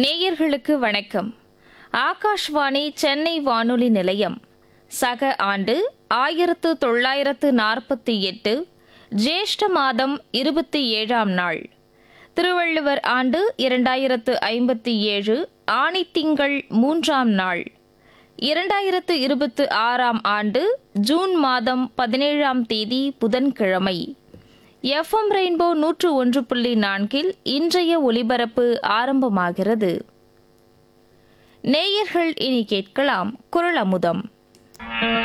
நேயர்களுக்கு வணக்கம் ஆகாஷ்வாணி சென்னை வானொலி நிலையம் சக ஆண்டு ஆயிரத்து தொள்ளாயிரத்து நாற்பத்தி எட்டு ஜேஷ்ட மாதம் இருபத்தி ஏழாம் நாள் திருவள்ளுவர் ஆண்டு இரண்டாயிரத்து ஐம்பத்தி ஏழு ஆணித்திங்கள் மூன்றாம் நாள் இரண்டாயிரத்து இருபத்து ஆறாம் ஆண்டு ஜூன் மாதம் பதினேழாம் தேதி புதன்கிழமை எஃப்எம் ரெயின்போ நூற்று ஒன்று புள்ளி நான்கில் இன்றைய ஒலிபரப்பு ஆரம்பமாகிறது நேயர்கள் இனி கேட்கலாம் குரல் அமுதம்